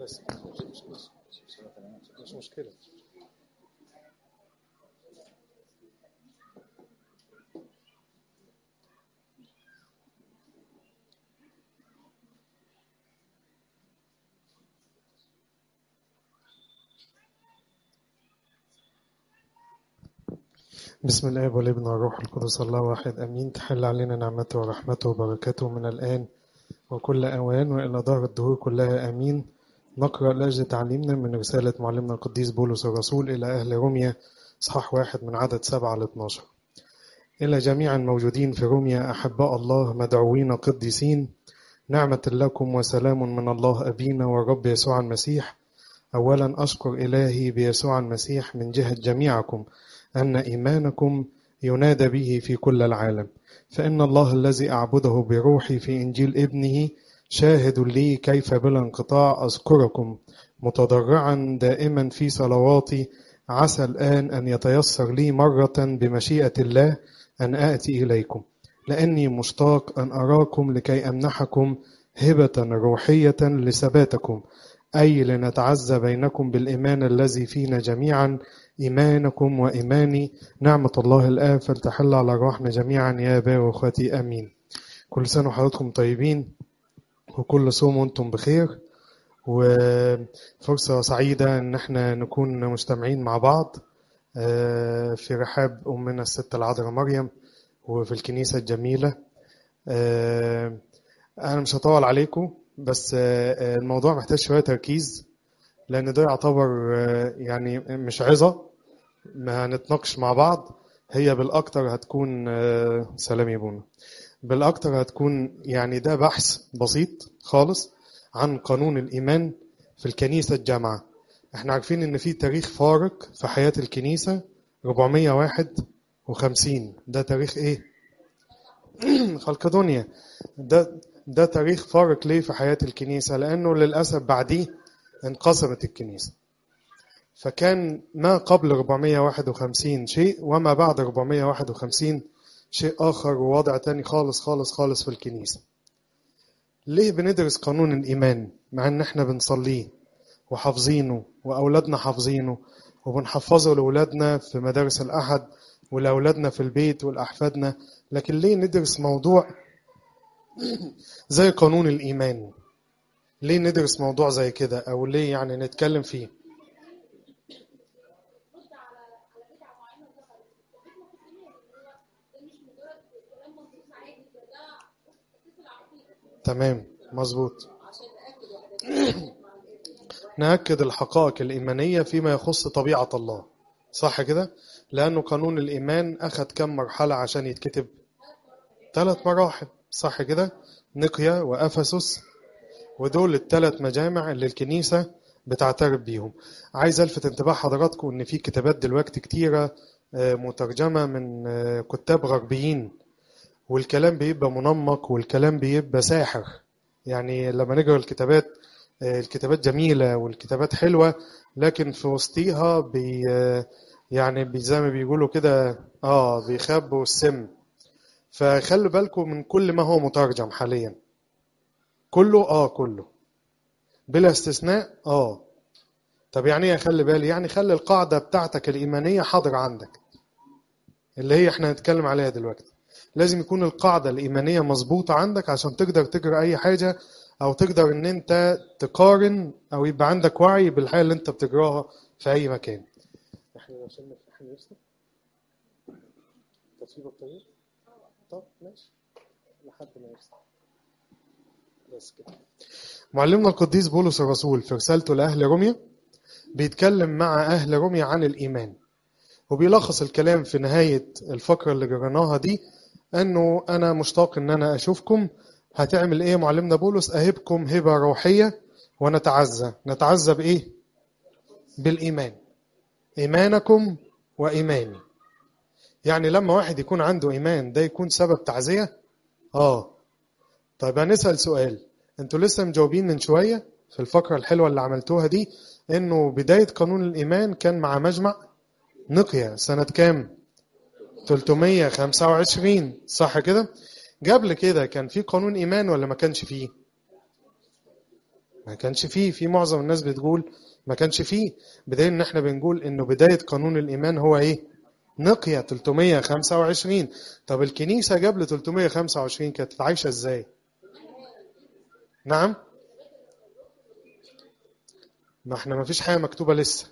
بس مش مش مشكلة بسم الله والابن والروح القدس الله واحد امين تحل علينا نعمته ورحمته وبركاته من الان وكل اوان والى دار الدهور كلها امين نقرا لاجل تعليمنا من رساله معلمنا القديس بولس الرسول الى اهل روميا اصحاح واحد من عدد سبعة ل 12 الى جميع الموجودين في روميا احباء الله مدعوين قديسين نعمه لكم وسلام من الله ابينا والرب يسوع المسيح اولا اشكر الهي بيسوع المسيح من جهه جميعكم أن إيمانكم ينادى به في كل العالم فإن الله الذي أعبده بروحي في إنجيل ابنه شاهد لي كيف بلا انقطاع أذكركم متضرعا دائما في صلواتي عسى الآن أن يتيسر لي مرة بمشيئة الله أن آتي إليكم لأني مشتاق أن أراكم لكي أمنحكم هبة روحية لثباتكم أي لنتعزى بينكم بالإيمان الذي فينا جميعا إيمانكم وإيماني نعمة الله الآب فلتحل على أرواحنا جميعا يا أبا وأخواتي آمين كل سنة وحضراتكم طيبين وكل صوم وأنتم بخير وفرصة سعيدة إن احنا نكون مجتمعين مع بعض في رحاب أمنا الست العذراء مريم وفي الكنيسة الجميلة أنا مش هطول عليكم بس الموضوع محتاج شوية تركيز لأن ده يعتبر يعني مش عظة ما هنتناقش مع بعض هي بالأكتر هتكون سلام يا بونا بالأكتر هتكون يعني ده بحث بسيط خالص عن قانون الإيمان في الكنيسة الجامعة احنا عارفين ان في تاريخ فارق في حياة الكنيسة 451 ده تاريخ ايه خلق دنيا ده ده تاريخ فارق ليه في حياة الكنيسة لأنه للأسف بعديه انقسمت الكنيسة فكان ما قبل 451 شيء وما بعد 451 شيء آخر ووضع تاني خالص خالص خالص في الكنيسة ليه بندرس قانون الإيمان مع إن إحنا بنصليه وحافظينه وأولادنا حافظينه وبنحفظه لأولادنا في مدارس الأحد ولأولادنا في البيت ولأحفادنا لكن ليه ندرس موضوع زي قانون الإيمان ليه ندرس موضوع زي كده أو ليه يعني نتكلم فيه تمام مظبوط نأكد الحقائق الإيمانية فيما يخص طبيعة الله صح كده لأنه قانون الإيمان أخذ كم مرحلة عشان يتكتب ثلاث مراحل صح كده نقيا وأفسس ودول الثلاث مجامع اللي الكنيسة بتعترف بيهم عايز ألفت انتباه حضراتكم إن في كتابات دلوقتي كتيرة مترجمة من كتاب غربيين والكلام بيبقى منمق والكلام بيبقى ساحر يعني لما نقرا الكتابات الكتابات جميلة والكتابات حلوة لكن في وسطيها بي يعني بي زي ما بيقولوا كده اه بيخبوا السم فخلوا بالكم من كل ما هو مترجم حاليا كله اه كله بلا استثناء اه طب يعني ايه خلي بالي يعني خلي القاعدة بتاعتك الإيمانية حاضرة عندك اللي هي احنا هنتكلم عليها دلوقتي لازم يكون القاعدة الإيمانية مظبوطة عندك عشان تقدر تقرأ أي حاجة أو تقدر إن أنت تقارن أو يبقى عندك وعي بالحاجة اللي أنت بتقراها في أي مكان. إحنا وصلنا في إحنا نفسنا؟ تصوير طويل؟ طب ماشي لحد ما يفصل. بس كده. معلمنا القديس بولس الرسول في رسالته لأهل روميا بيتكلم مع أهل روميا عن الإيمان. وبيلخص الكلام في نهاية الفقرة اللي قريناها دي انه انا مشتاق ان انا اشوفكم هتعمل ايه معلمنا بولس اهبكم هبه روحيه ونتعزى نتعزى بايه بالايمان ايمانكم وايماني يعني لما واحد يكون عنده ايمان ده يكون سبب تعزيه اه طيب هنسال سؤال انتوا لسه مجاوبين من شويه في الفقره الحلوه اللي عملتوها دي انه بدايه قانون الايمان كان مع مجمع نقيا سنه كام 325 صح كده قبل كده كان في قانون ايمان ولا ما كانش فيه ما كانش فيه في معظم الناس بتقول ما كانش فيه بدليل ان احنا بنقول انه بداية قانون الايمان هو ايه نقية 325 طب الكنيسة قبل 325 كانت عايشة ازاي نعم ما احنا ما فيش حاجة مكتوبة لسه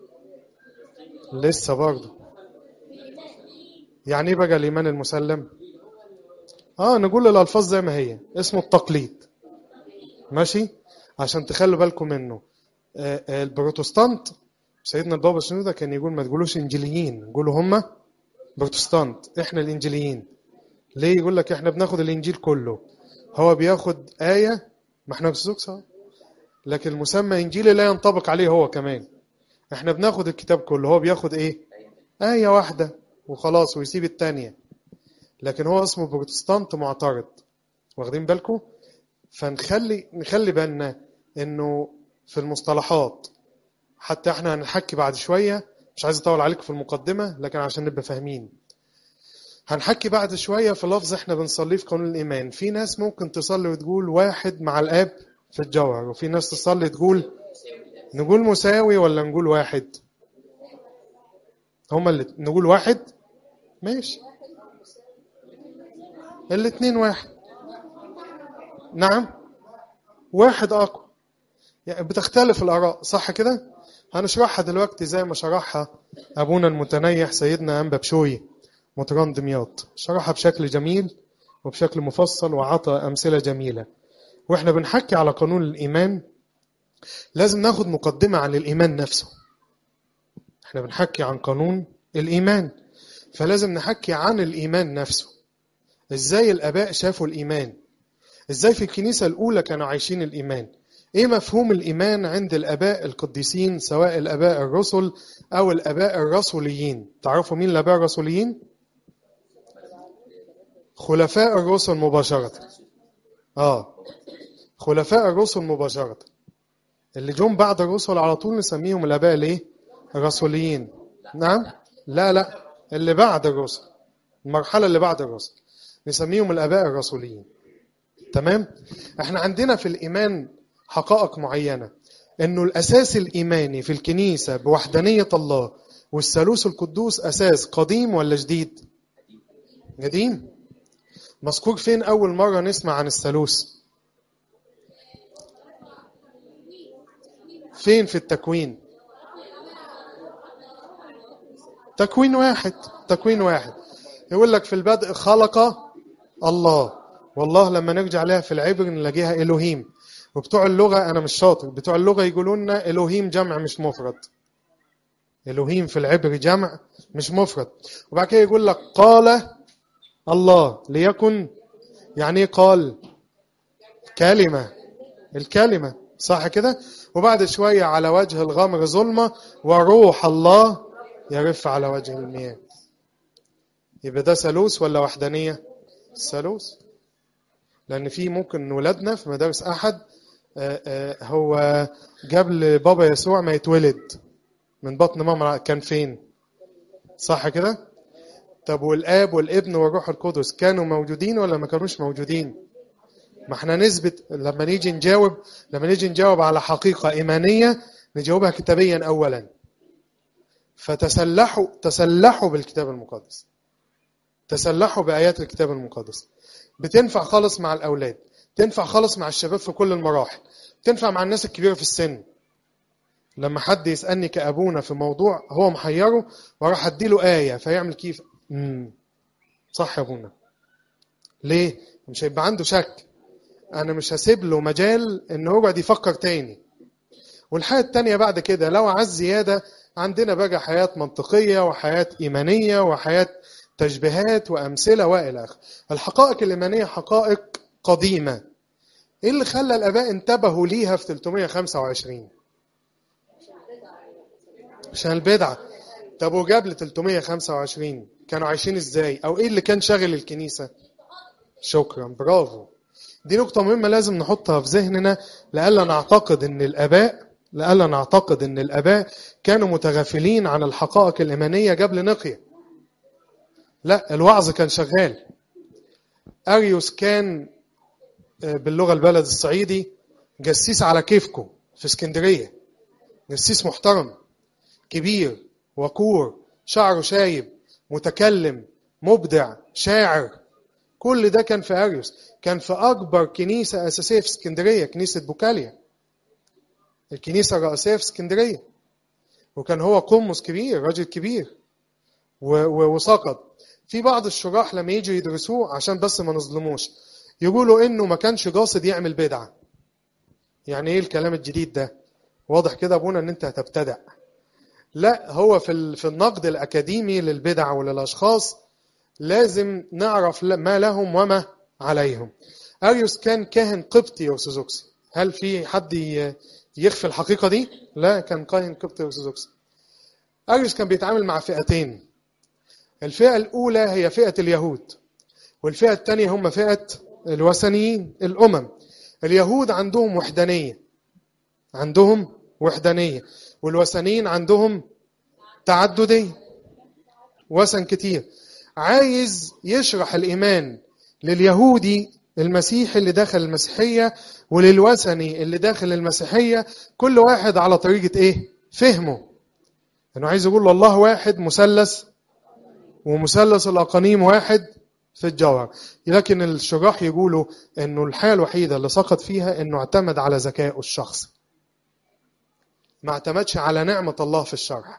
لسه برضه يعني ايه بقى الايمان المسلم اه نقول الالفاظ زي ما هي اسمه التقليد ماشي عشان تخلوا بالكم منه آه، آه، البروتستانت سيدنا البابا شنودة كان يقول ما تقولوش انجيليين قولوا هم بروتستانت احنا الانجيليين ليه يقول لك احنا بناخد الانجيل كله هو بياخد آية ما احنا بسوكس اهو. لكن المسمى انجيلي لا ينطبق عليه هو كمان احنا بناخد الكتاب كله هو بياخد ايه آية واحدة وخلاص ويسيب التانية لكن هو اسمه بروتستانت معترض واخدين بالكم فنخلي نخلي بالنا انه في المصطلحات حتى احنا هنحكي بعد شوية مش عايز اطول عليكم في المقدمة لكن عشان نبقى فاهمين هنحكي بعد شوية في لفظ احنا بنصليه في قانون الإيمان في ناس ممكن تصلي وتقول واحد مع الآب في الجوهر وفي ناس تصلي تقول نقول مساوي ولا نقول واحد هما اللي نقول واحد ماشي الاتنين واحد نعم واحد أقوى يعني بتختلف الآراء صح كده هنشرحها دلوقتي زي ما شرحها أبونا المتنيح سيدنا أنبا بشوي مطران دمياط شرحها بشكل جميل وبشكل مفصل وعطى أمثلة جميلة وإحنا بنحكي على قانون الإيمان لازم ناخد مقدمة عن الإيمان نفسه إحنا بنحكي عن قانون الإيمان فلازم نحكي عن الإيمان نفسه إزاي الآباء شافوا الإيمان إزاي في الكنيسة الأولى كانوا عايشين الإيمان إيه مفهوم الإيمان عند الآباء القديسين سواء الآباء الرسل أو الآباء الرسوليين تعرفوا مين الآباء الرسوليين؟ خلفاء الرسل مباشرة آه خلفاء الرسل مباشرة اللي جم بعد الرسل على طول نسميهم الآباء الإيه؟ الرسوليين نعم؟ لا لا اللي بعد الرسل المرحلة اللي بعد الرسل نسميهم الآباء الرسوليين تمام؟ احنا عندنا في الإيمان حقائق معينة انه الاساس الايماني في الكنيسة بوحدانية الله والثالوث القدوس اساس قديم ولا جديد قديم مذكور فين اول مرة نسمع عن الثالوث فين في التكوين تكوين واحد تكوين واحد يقول لك في البدء خلق الله والله لما نرجع لها في العبر نلاقيها الوهيم وبتوع اللغة أنا مش شاطر بتوع اللغة يقولوا لنا إلوهيم جمع مش مفرد إلوهيم في العبر جمع مش مفرد وبعد كده يقول لك قال الله ليكن يعني ايه قال كلمة الكلمة صح كده وبعد شوية على وجه الغمر ظلمة وروح الله يرف على وجه المياه يبقى ده ثالوث ولا وحدانية ثالوث لأن في ممكن ولادنا في مدارس أحد هو جاب لبابا يسوع ما يتولد من بطن ماما كان فين صح كده طب والاب والابن والروح القدس كانوا موجودين ولا ما كانوش موجودين ما احنا نثبت لما نيجي نجاوب لما نيجي نجاوب على حقيقة إيمانية نجاوبها كتابيا أولا فتسلحوا تسلحوا بالكتاب المقدس تسلحوا بآيات الكتاب المقدس بتنفع خالص مع الأولاد تنفع خالص مع الشباب في كل المراحل تنفع مع الناس الكبيرة في السن لما حد يسألني كأبونا في موضوع هو محيره وراح اديله آية فيعمل كيف مم. صح يا ابونا ليه مش هيبقى عنده شك انا مش هسيب له مجال ان هو يقعد يفكر تاني والحاجة التانية بعد كده لو عايز زيادة عندنا بقى حياة منطقية وحياة إيمانية وحياة تشبيهات وأمثلة وإلى آخره الحقائق الإيمانية حقائق قديمة ايه اللي خلى الاباء انتبهوا ليها في 325 عشان البدعه طب وقبل 325 كانوا عايشين ازاي او ايه اللي كان شاغل الكنيسه شكرا برافو دي نقطه مهمه لازم نحطها في ذهننا لئلا نعتقد ان الاباء لئلا نعتقد ان الاباء كانوا متغافلين عن الحقائق الايمانيه قبل نقيه لا الوعظ كان شغال اريوس كان باللغة البلد الصعيدي جسيس على كيفكم في اسكندريه جسيس محترم كبير وقور شعره شايب متكلم مبدع شاعر كل ده كان في اريوس كان في اكبر كنيسه اساسيه في اسكندريه كنيسه بوكاليا الكنيسه الرئيسيه في اسكندريه وكان هو قمص كبير راجل كبير و- و- وسقط في بعض الشراح لما يجوا يدرسوه عشان بس ما نظلموش يقولوا انه ما كانش قاصد يعمل بدعه يعني ايه الكلام الجديد ده واضح كده ابونا ان انت هتبتدع لا هو في ال- في النقد الاكاديمي للبدع وللاشخاص لازم نعرف ل- ما لهم وما عليهم اريوس كان كاهن قبطي ارثوذكسي هل في حد ي- يخفي الحقيقه دي لا كان كاهن قبطي ارثوذكسي اريوس كان بيتعامل مع فئتين الفئه الاولى هي فئه اليهود والفئه الثانيه هم فئه الوثنيين الامم اليهود عندهم وحدانيه عندهم وحدانيه والوثنيين عندهم تعدديه وثن كتير عايز يشرح الايمان لليهودي المسيحي اللي داخل المسيحيه وللوثني اللي داخل المسيحيه كل واحد على طريقه ايه فهمه انه عايز يقول له الله واحد مثلث ومثلث الاقانيم واحد في الجوهر لكن الشراح يقولوا انه الحاله الوحيده اللي سقط فيها انه اعتمد على ذكائه الشخصي ما اعتمدش على نعمه الله في الشرح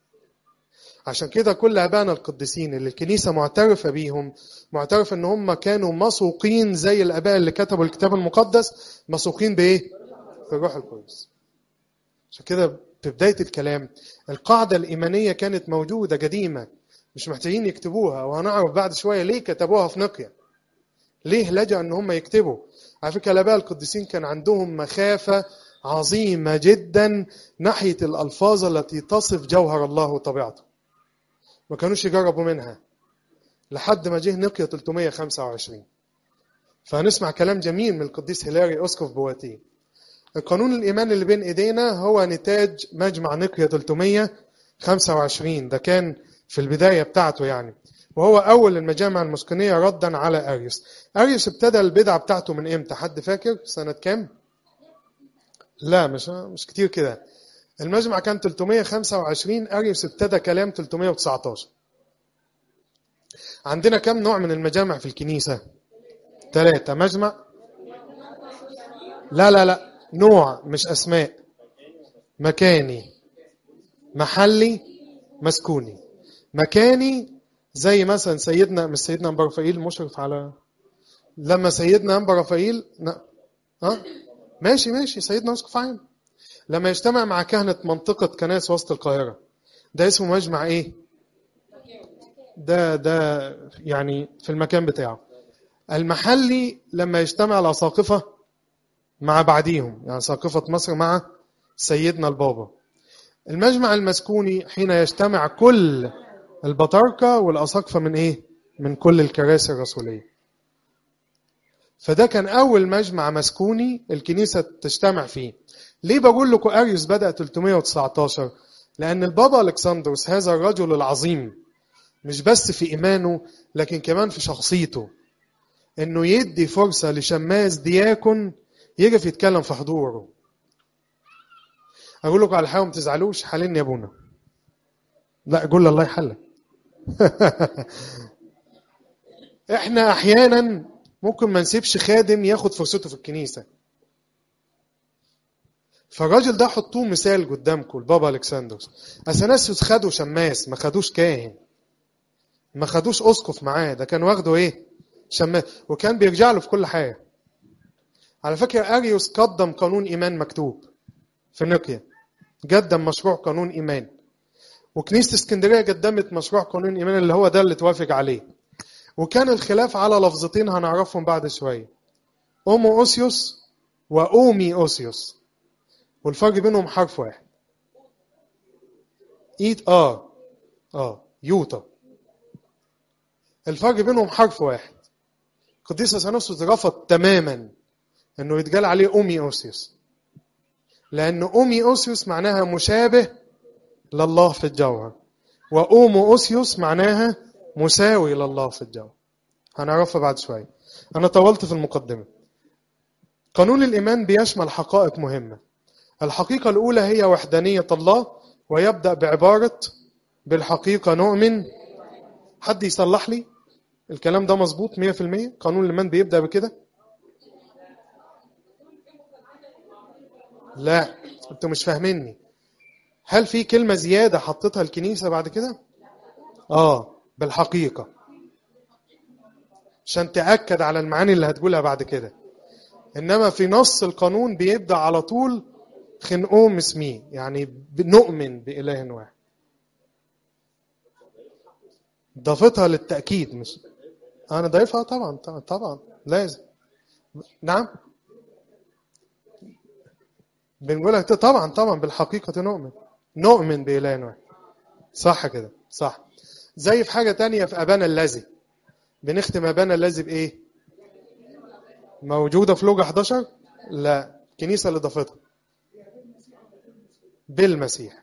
عشان كده كل ابائنا القديسين اللي الكنيسه معترفه بيهم معترف ان هم كانوا مسوقين زي الاباء اللي كتبوا الكتاب المقدس مسوقين بايه؟ بالروح القدس. عشان كده في بدايه الكلام القاعده الايمانيه كانت موجوده قديمه مش محتاجين يكتبوها وهنعرف بعد شويه ليه كتبوها في نقيه. ليه لجأ ان هم يكتبوا؟ على فكره الاباء القديسين كان عندهم مخافه عظيمه جدا ناحيه الالفاظ التي تصف جوهر الله وطبيعته. ما كانوش يجربوا منها لحد ما جه نقية 325 فهنسمع كلام جميل من القديس هيلاري أسقف بواتيه القانون الإيمان اللي بين إيدينا هو نتاج مجمع نقية 325 ده كان في البداية بتاعته يعني وهو أول المجامع المسكنية ردا على أريوس أريوس ابتدى البدعة بتاعته من إمتى حد فاكر سنة كام؟ لا مش مش كتير كده المجمع كان 325 أريوس ابتدى كلام 319 عندنا كم نوع من المجامع في الكنيسة ثلاثة مجمع لا لا لا نوع مش أسماء مكاني محلي مسكوني مكاني زي مثلا سيدنا مش سيدنا أنبا رفائيل مشرف على لما سيدنا أنبا رفائيل ن... ها ماشي ماشي سيدنا أسقف عام لما يجتمع مع كهنة منطقة كنائس وسط القاهرة ده اسمه مجمع ايه؟ ده ده يعني في المكان بتاعه المحلي لما يجتمع الأساقفة مع بعديهم يعني ساقفة مصر مع سيدنا البابا المجمع المسكوني حين يجتمع كل البطاركة والأساقفة من ايه؟ من كل الكراسي الرسولية فده كان أول مجمع مسكوني الكنيسة تجتمع فيه ليه بقول لكم اريوس بدا 319 لان البابا الكسندروس هذا الرجل العظيم مش بس في ايمانه لكن كمان في شخصيته انه يدي فرصه لشماس دياكون يقف يتكلم في حضوره اقول لكم على حاجه ما تزعلوش حالين يا ابونا لا قول الله يحلك احنا احيانا ممكن ما نسيبش خادم ياخد فرصته في الكنيسه فالراجل ده حطوه مثال قدامكم البابا الكسندروس اثناسيوس خدوا شماس ما خدوش كاهن ما خدوش اسقف معاه ده كان واخده ايه شماس وكان بيرجع له في كل حاجه على فكره اريوس قدم قانون ايمان مكتوب في نقيا قدم مشروع قانون ايمان وكنيسه اسكندريه قدمت مشروع قانون ايمان اللي هو ده اللي توافق عليه وكان الخلاف على لفظتين هنعرفهم بعد شويه اومو اوسيوس واومي اوسيوس والفرق بينهم حرف واحد ايت اه اه يوتا الفرق بينهم حرف واحد قديس اثناسيوس رفض تماما انه يتقال عليه اومي اوسيوس لان اومي اوسيوس معناها مشابه لله في الجوهر واومو اوسيوس معناها مساوي لله في الجوهر هنعرفها بعد شويه انا طولت في المقدمه قانون الإيمان بيشمل حقائق مهمة الحقيقة الأولى هي وحدانية الله ويبدأ بعبارة بالحقيقة نؤمن حد يصلح لي الكلام ده مظبوط 100% قانون الإيمان بيبدأ بكده لا انتوا مش فاهميني هل في كلمة زيادة حطيتها الكنيسة بعد كده اه بالحقيقة عشان تأكد على المعاني اللي هتقولها بعد كده إنما في نص القانون بيبدأ على طول خنقوم اسميه يعني نؤمن بإله واحد ضافتها للتأكيد مش أنا ضايفها طبعا طبعا, طبعا. لازم نعم بنقولها طبعا طبعا بالحقيقة نؤمن نؤمن بإله واحد صح كده صح زي في حاجة تانية في أبانا الذي بنختم أبانا الذي بإيه موجودة في لوجا 11 لا الكنيسة اللي ضافتها بالمسيح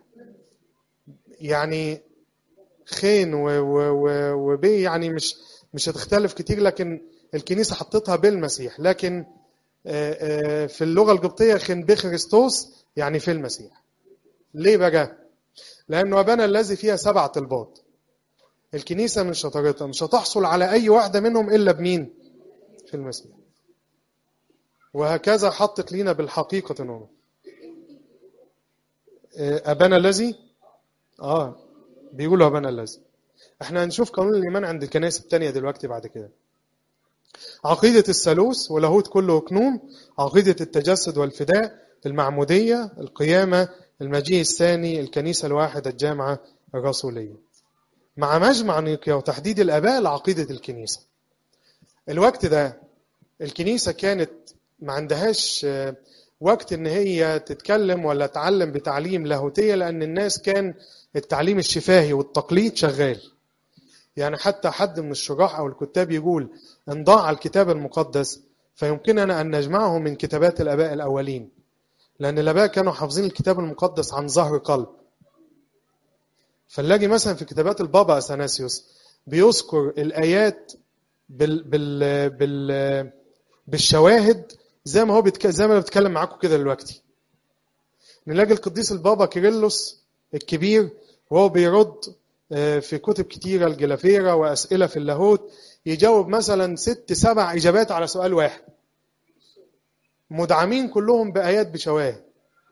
يعني خين و و و وبي يعني مش مش هتختلف كتير لكن الكنيسة حطتها بالمسيح لكن في اللغة القبطية خين بخريستوس يعني في المسيح ليه بقى لأنه أبانا الذي فيها سبع طلبات الكنيسة من شطارتها مش هتحصل على أي واحدة منهم إلا بمين في المسيح وهكذا حطت لينا بالحقيقة نوم أبانا الذي آه بيقولوا أبانا الذي احنا هنشوف قانون الإيمان عند الكنائس التانية دلوقتي بعد كده عقيدة الثالوث ولاهوت كله كنوم عقيدة التجسد والفداء المعمودية القيامة المجيء الثاني الكنيسة الواحدة الجامعة الرسولية مع مجمع نيقيا وتحديد الآباء لعقيدة الكنيسة الوقت ده الكنيسة كانت ما عندهاش وقت ان هي تتكلم ولا تعلم بتعليم لاهوتية لأن الناس كان التعليم الشفاهي والتقليد شغال يعني حتى حد من الشراح أو الكتاب يقول إن ضاع الكتاب المقدس فيمكننا أن نجمعه من كتابات الآباء الأولين لأن الآباء كانوا حافظين الكتاب المقدس عن ظهر قلب فنلاقي مثلا في كتابات البابا أثناسيوس بيذكر الآيات بال بال بال بالشواهد زي ما هو بيتك... زي ما بتكلم معاكم كده دلوقتي نلاقي القديس البابا كيرلس الكبير وهو بيرد في كتب كتيرة الجلافيرة وأسئلة في اللاهوت يجاوب مثلا ست سبع إجابات على سؤال واحد مدعمين كلهم بآيات بشواهد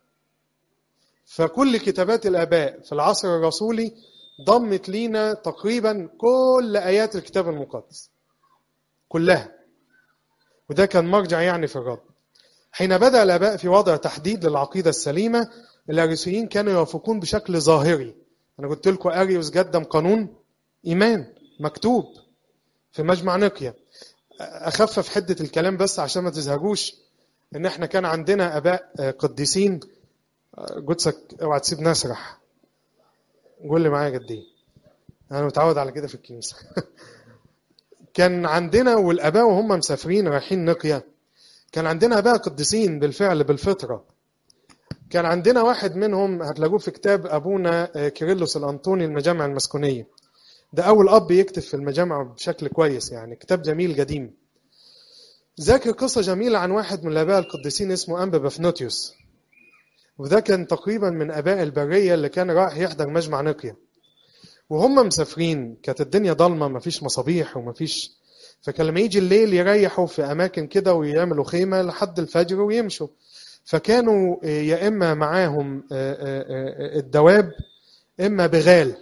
فكل كتابات الآباء في العصر الرسولي ضمت لينا تقريبا كل آيات الكتاب المقدس كلها وده كان مرجع يعني في الرد حين بدأ الآباء في وضع تحديد للعقيدة السليمة الأريوسيين كانوا يوافقون بشكل ظاهري أنا قلت لكم أريوس قدم قانون إيمان مكتوب في مجمع نقيا أخفف حدة الكلام بس عشان ما تزهجوش إن إحنا كان عندنا آباء قديسين جودسك اوعى تسيب نسرح قول لي معايا قد ايه انا متعود على كده في الكنيسه كان عندنا والاباء وهم مسافرين رايحين نقيا كان عندنا اباء قديسين بالفعل بالفطره كان عندنا واحد منهم هتلاقوه في كتاب ابونا كيرلس الانطوني المجامع المسكونيه ده اول اب يكتب في المجامع بشكل كويس يعني كتاب جميل قديم ذاكر قصه جميله عن واحد من الاباء القديسين اسمه انبا بفنوتيوس وده كان تقريبا من اباء البريه اللي كان رايح يحضر مجمع نقيا وهم مسافرين كانت الدنيا ضلمه مفيش مصابيح ومفيش فكان لما يجي الليل يريحوا في اماكن كده ويعملوا خيمه لحد الفجر ويمشوا فكانوا يا اما معاهم الدواب اما بغال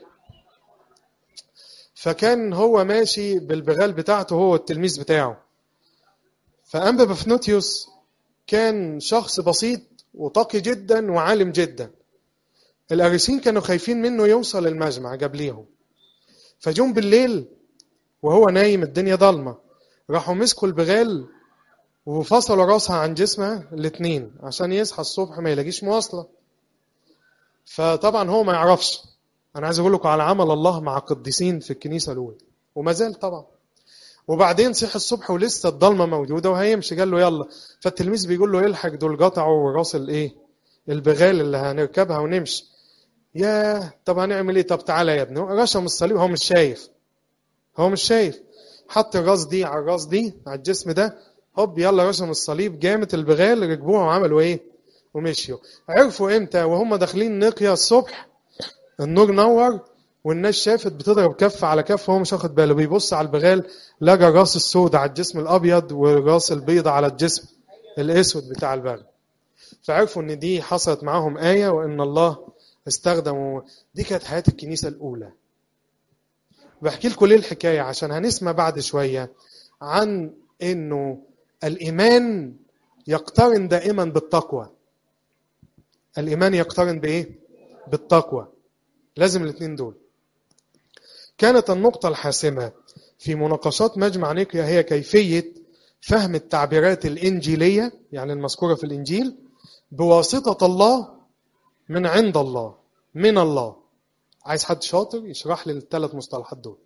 فكان هو ماشي بالبغال بتاعته هو التلميذ بتاعه فأنبا بفنوتيوس كان شخص بسيط وتقي جدا وعالم جدا الأريسين كانوا خايفين منه يوصل المجمع قبليهم فجم بالليل وهو نايم الدنيا ضلمة راحوا مسكوا البغال وفصلوا راسها عن جسمها الاتنين عشان يصحى الصبح ما يلاقيش مواصلة فطبعا هو ما يعرفش أنا عايز أقول لكم على عمل الله مع قديسين في الكنيسة الأولى وما زال طبعا وبعدين صحي الصبح ولسه الضلمه موجوده وهيمشي قال له يلا فالتلميذ بيقول له الحق دول قطعوا راس الايه البغال اللي هنركبها ونمشي يا طب هنعمل ايه طب تعالى يا ابني رشم الصليب هو مش شايف هو مش شايف حط الراس دي على الراس دي على الجسم ده هوب يلا رسم الصليب جامت البغال ركبوها وعملوا ايه ومشيوا عرفوا امتى وهم داخلين نقيا الصبح النور نور والناس شافت بتضرب كف على كف وهو مش واخد باله بيبص على البغال لقى راس السود على الجسم الابيض وراس البيض على الجسم الاسود بتاع البغل فعرفوا ان دي حصلت معاهم ايه وان الله استخدموا دي كانت حياه الكنيسه الاولى بحكي لكم ليه الحكايه عشان هنسمع بعد شويه عن انه الايمان يقترن دائما بالتقوى الايمان يقترن بايه بالتقوى لازم الاثنين دول كانت النقطة الحاسمة في مناقشات مجمع نيقيا هي كيفية فهم التعبيرات الإنجيلية يعني المذكورة في الإنجيل بواسطة الله من عند الله من الله عايز حد شاطر يشرح لي الثلاث مصطلحات دول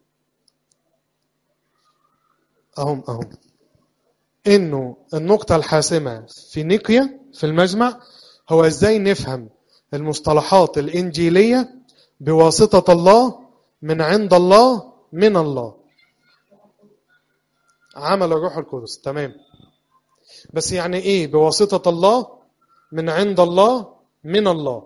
أهم أهم إنه النقطة الحاسمة في نيقيا في المجمع هو إزاي نفهم المصطلحات الإنجيلية بواسطة الله من عند الله من الله عمل الروح القدس تمام بس يعني ايه بواسطة الله من عند الله من الله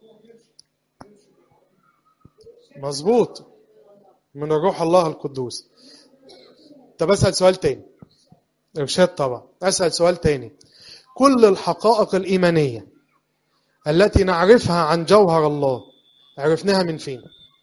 مظبوط من الروح الله القدوس طب اسأل سؤال تاني ارشاد طبعا اسأل سؤال تاني كل الحقائق الإيمانية التي نعرفها عن جوهر الله عرفناها من فين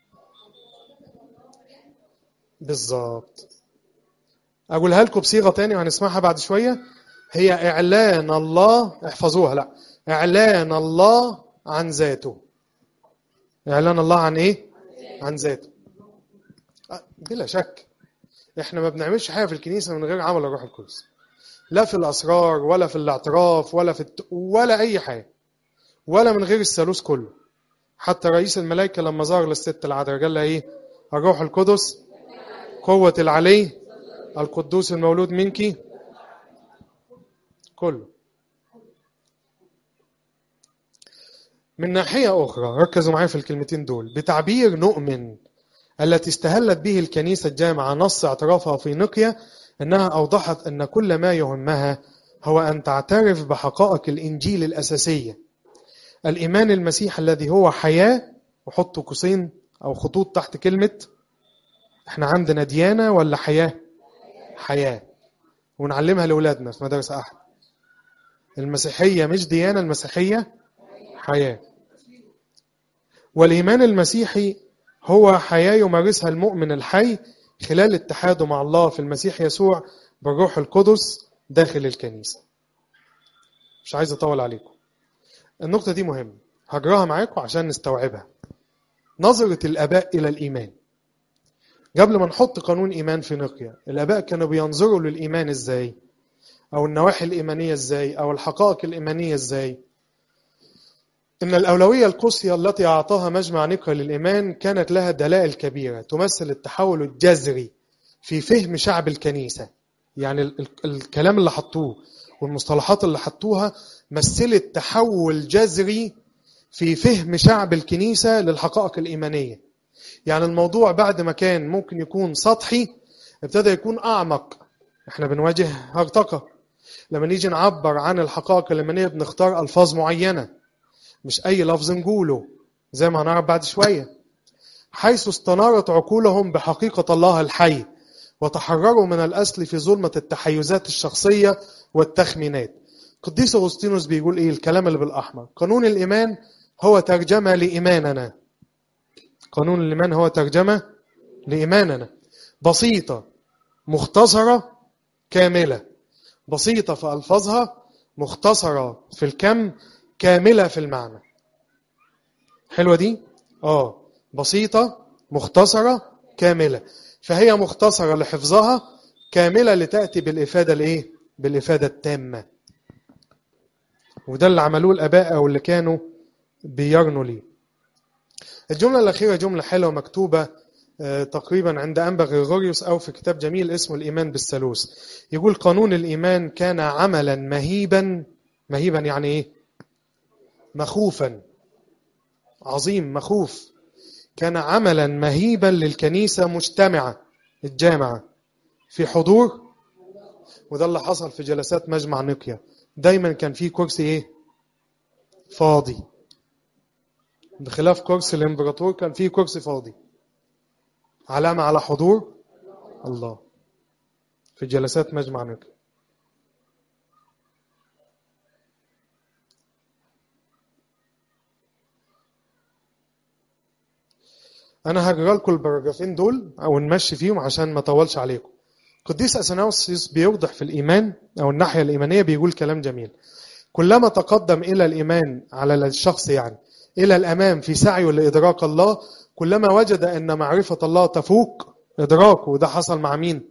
بالظبط اقولها لكم بصيغه تاني وهنسمعها بعد شويه هي اعلان الله احفظوها لا اعلان الله عن ذاته اعلان الله عن ايه عن ذاته بلا شك احنا ما بنعملش حاجه في الكنيسه من غير عمل الروح القدس لا في الاسرار ولا في الاعتراف ولا في الت... ولا اي حاجه ولا من غير الثالوث كله حتى رئيس الملائكه لما ظهر للست العذراء قال لها ايه الروح القدس قوة العلي القدوس المولود منك كله من ناحية أخرى ركزوا معايا في الكلمتين دول بتعبير نؤمن التي استهلت به الكنيسة الجامعة نص اعترافها في نقيا أنها أوضحت أن كل ما يهمها هو أن تعترف بحقائق الإنجيل الأساسية الإيمان المسيح الذي هو حياة وحطوا قوسين أو خطوط تحت كلمة احنا عندنا ديانة ولا حياة حياة ونعلمها لأولادنا في مدارس أحد المسيحية مش ديانة المسيحية حياة والإيمان المسيحي هو حياة يمارسها المؤمن الحي خلال اتحاده مع الله في المسيح يسوع بالروح القدس داخل الكنيسة مش عايز أطول عليكم النقطة دي مهمة هجراها معاكم عشان نستوعبها نظرة الآباء إلى الإيمان قبل ما نحط قانون إيمان في نقيا الآباء كانوا بينظروا للإيمان إزاي أو النواحي الإيمانية إزاي أو الحقائق الإيمانية إزاي إن الأولوية القصيى التي أعطاها مجمع نقيا للإيمان كانت لها دلائل كبيرة تمثل التحول الجذري في فهم شعب الكنيسة يعني ال ال الكلام اللي حطوه والمصطلحات اللي حطوها مثلت تحول جذري في فهم شعب الكنيسة للحقائق الإيمانية يعني الموضوع بعد ما كان ممكن يكون سطحي ابتدى يكون أعمق احنا بنواجه هرطقة لما نيجي نعبر عن الحقائق الإيمانية بنختار ألفاظ معينة مش أي لفظ نقوله زي ما هنعرف بعد شوية حيث استنارت عقولهم بحقيقة الله الحي وتحرروا من الأصل في ظلمة التحيزات الشخصية والتخمينات قديس أغسطينوس بيقول إيه الكلام اللي بالأحمر قانون الإيمان هو ترجمة لإيماننا قانون الإيمان هو ترجمة لإيماننا بسيطة مختصرة كاملة بسيطة في ألفاظها مختصرة في الكم كاملة في المعنى حلوة دي؟ آه بسيطة مختصرة كاملة فهي مختصرة لحفظها كاملة لتأتي بالإفادة الإيه؟ بالإفادة التامة وده اللي عملوه الآباء أو اللي كانوا بيرنوا ليه الجملة الأخيرة جملة حلوة مكتوبة تقريبا عند أنبا غريغوريوس أو في كتاب جميل اسمه الإيمان بالثالوث يقول قانون الإيمان كان عملا مهيبا مهيبا يعني إيه مخوفا عظيم مخوف كان عملا مهيبا للكنيسة مجتمعة الجامعة في حضور وده اللي حصل في جلسات مجمع نقيا دايما كان في كرسي ايه فاضي بخلاف كرسي الامبراطور كان في كرسي فاضي علامة على حضور الله في جلسات مجمع نقيا انا هقرا لكم البراجرافين دول او نمشي فيهم عشان ما اطولش عليكم قديس اثناوسيوس بيوضح في الايمان او الناحيه الايمانيه بيقول كلام جميل كلما تقدم الى الايمان على الشخص يعني الى الامام في سعيه لادراك الله كلما وجد ان معرفه الله تفوق ادراكه وده حصل مع مين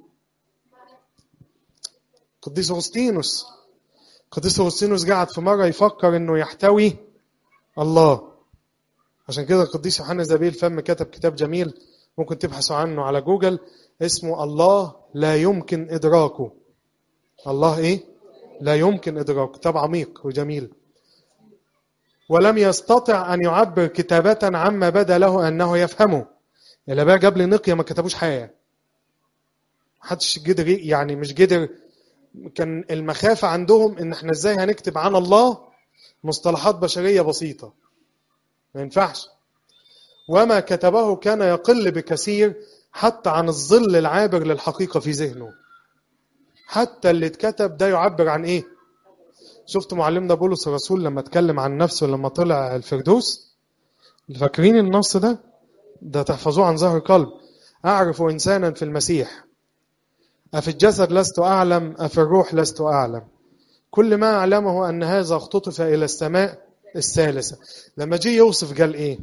قديس اغسطينوس قديس اغسطينوس قعد في مره يفكر انه يحتوي الله عشان كده القديس يوحنا زبيل فم كتب كتاب جميل ممكن تبحثوا عنه على جوجل اسمه الله لا يمكن إدراكه الله إيه؟ لا يمكن إدراكه كتاب عميق وجميل ولم يستطع أن يعبر كتابة عما بدا له أنه يفهمه اللي بقى قبل نقيا ما كتبوش حاجة محدش قدر يعني مش قدر كان المخافة عندهم إن إحنا إزاي هنكتب عن الله مصطلحات بشرية بسيطة ما ينفعش وما كتبه كان يقل بكثير حتى عن الظل العابر للحقيقة في ذهنه حتى اللي اتكتب ده يعبر عن ايه شفت معلمنا بولس الرسول لما اتكلم عن نفسه لما طلع الفردوس فاكرين النص ده ده تحفظوه عن ظهر قلب أعرف إنسانا في المسيح أفي الجسد لست أعلم أفي الروح لست أعلم كل ما أعلمه أن هذا اختطف إلى السماء الثالثة لما جه يوصف قال إيه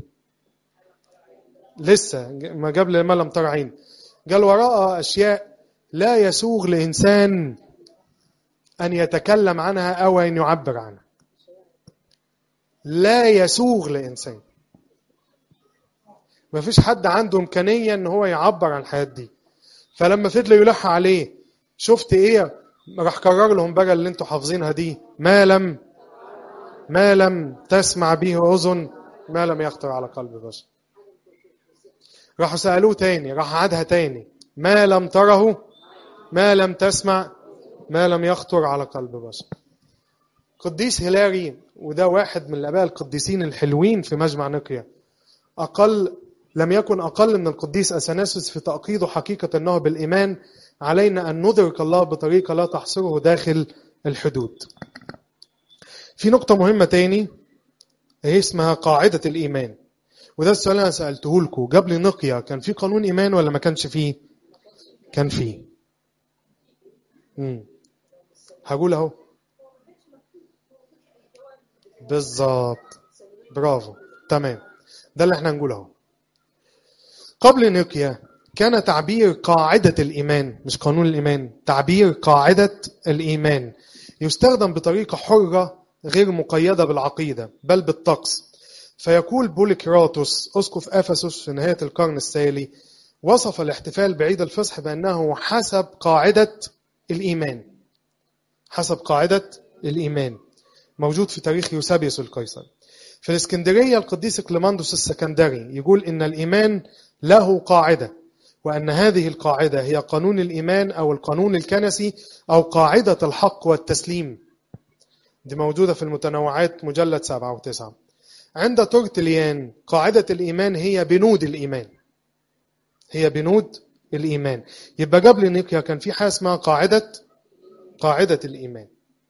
لسه ما قبل ما لم تر عين قال وراء أشياء لا يسوغ لإنسان أن يتكلم عنها أو أن يعبر عنها لا يسوغ لإنسان ما فيش حد عنده إمكانية أن هو يعبر عن الحياة دي فلما فضل يلح عليه شفت إيه راح كرر لهم بقى اللي انتوا حافظينها دي ما لم ما لم تسمع به أذن ما لم يخطر على قلب بشر راحوا سألوه تاني راح عادها تاني ما لم تره ما لم تسمع ما لم يخطر على قلب بشر قديس هيلاري وده واحد من الآباء القديسين الحلوين في مجمع نقيا أقل لم يكن أقل من القديس أثناسيوس في تأكيد حقيقة أنه بالإيمان علينا أن ندرك الله بطريقة لا تحصره داخل الحدود في نقطة مهمة تاني هي اسمها قاعدة الإيمان وده السؤال اللي أنا سألته لكم قبل نقيا كان في قانون إيمان ولا ما كانش فيه كان فيه مم. هقول أهو بالظبط برافو تمام ده اللي احنا هنقوله اهو قبل نقيا كان تعبير قاعدة الإيمان مش قانون الإيمان تعبير قاعدة الإيمان يستخدم بطريقة حرة غير مقيدة بالعقيدة بل بالطقس فيقول بوليكراتوس أسقف أفسس في نهاية القرن الثالي وصف الاحتفال بعيد الفصح بأنه حسب قاعدة الإيمان حسب قاعدة الإيمان موجود في تاريخ يوسابيوس القيصر في الإسكندرية القديس كليماندوس السكندري يقول إن الإيمان له قاعدة وأن هذه القاعدة هي قانون الإيمان أو القانون الكنسي أو قاعدة الحق والتسليم دي موجودة في المتنوعات مجلد سبعة وتسعة عند تورتليان قاعدة الإيمان هي بنود الإيمان هي بنود الإيمان يبقى قبل نيقيا كان في حاجة اسمها قاعدة قاعدة الإيمان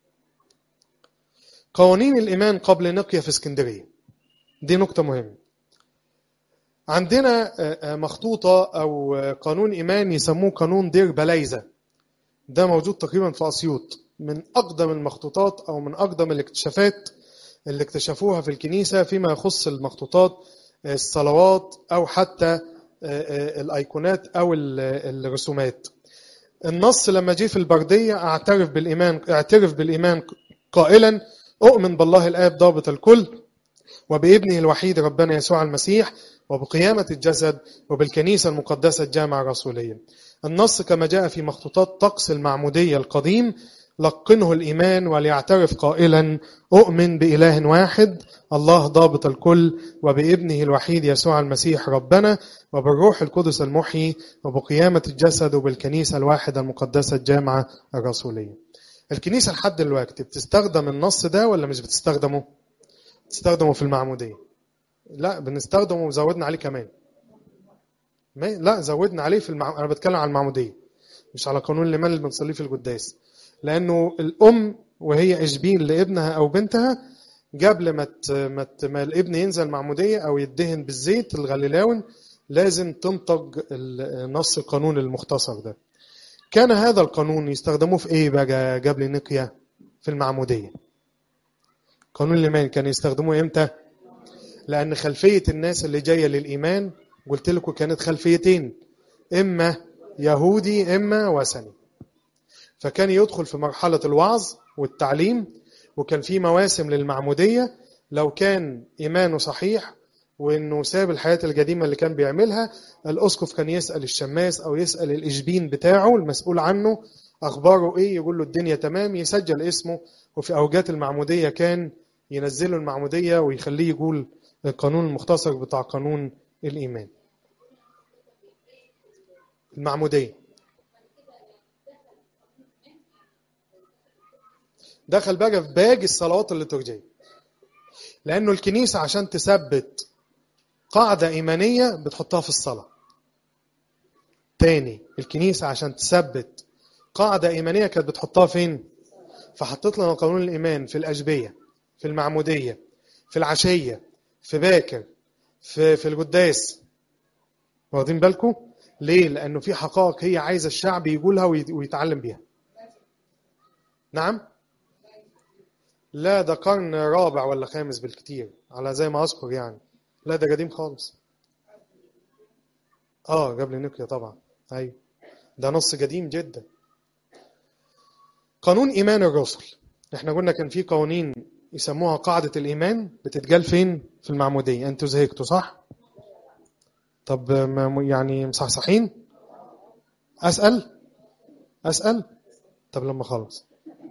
قوانين الإيمان قبل نقيا في اسكندرية دي نقطة مهمة عندنا مخطوطة أو قانون إيمان يسموه قانون دير بلايزة ده موجود تقريبا في أسيوط من أقدم المخطوطات أو من أقدم الاكتشافات اللي اكتشفوها في الكنيسة فيما يخص المخطوطات الصلوات أو حتى الأيقونات أو الرسومات النص لما جه في البردية اعترف بالإيمان اعترف بالإيمان قائلا أؤمن بالله الآب ضابط الكل وبابنه الوحيد ربنا يسوع المسيح وبقيامة الجسد وبالكنيسة المقدسة الجامعة الرسولية النص كما جاء في مخطوطات طقس المعمودية القديم لقنه الإيمان وليعترف قائلا أؤمن بإله واحد الله ضابط الكل وبابنه الوحيد يسوع المسيح ربنا وبالروح القدس المحيي وبقيامة الجسد وبالكنيسة الواحدة المقدسة الجامعة الرسولية الكنيسة لحد دلوقتي بتستخدم النص ده ولا مش بتستخدمه بتستخدمه في المعمودية لا بنستخدمه وزودنا عليه كمان ما لا زودنا عليه في المع... انا بتكلم عن المعموديه مش على قانون الايمان اللي بنصليه في القداس لانه الام وهي اشبين لابنها او بنتها قبل ما ت... ما, ت... ما الابن ينزل معموديه او يدهن بالزيت الغليلاون لازم تنطق نص القانون المختصر ده كان هذا القانون يستخدموه في ايه بقى قبل نقيا في المعموديه قانون الايمان كان يستخدموه امتى لان خلفيه الناس اللي جايه للايمان قلت لكم كانت خلفيتين اما يهودي اما وثني فكان يدخل في مرحله الوعظ والتعليم وكان في مواسم للمعموديه لو كان ايمانه صحيح وانه ساب الحياه القديمه اللي كان بيعملها الاسقف كان يسال الشماس او يسال الاشبين بتاعه المسؤول عنه اخباره ايه يقول له الدنيا تمام يسجل اسمه وفي اوجات المعموديه كان ينزله المعموديه ويخليه يقول القانون المختصر بتاع قانون الايمان المعموديه دخل بقى في باقي الصلوات الليتورجيه لانه الكنيسه عشان تثبت قاعده ايمانيه بتحطها في الصلاه تاني الكنيسه عشان تثبت قاعده ايمانيه كانت بتحطها فين فحطت لنا قانون الايمان في الاشبيه في المعموديه في العشيه في باكر في في القداس واخدين بالكم ليه لانه في حقائق هي عايزه الشعب يقولها ويتعلم بيها نعم لا ده قرن رابع ولا خامس بالكتير على زي ما اذكر يعني لا ده قديم خالص اه قبل نيقيا طبعا ايوه ده نص قديم جدا قانون ايمان الرسل احنا قلنا كان في قوانين يسموها قاعدة الإيمان بتتقال فين؟ في المعمودية، أنتوا زهقتوا صح؟ طب يعني مصحصحين؟ أسأل؟ أسأل؟ طب لما خلص.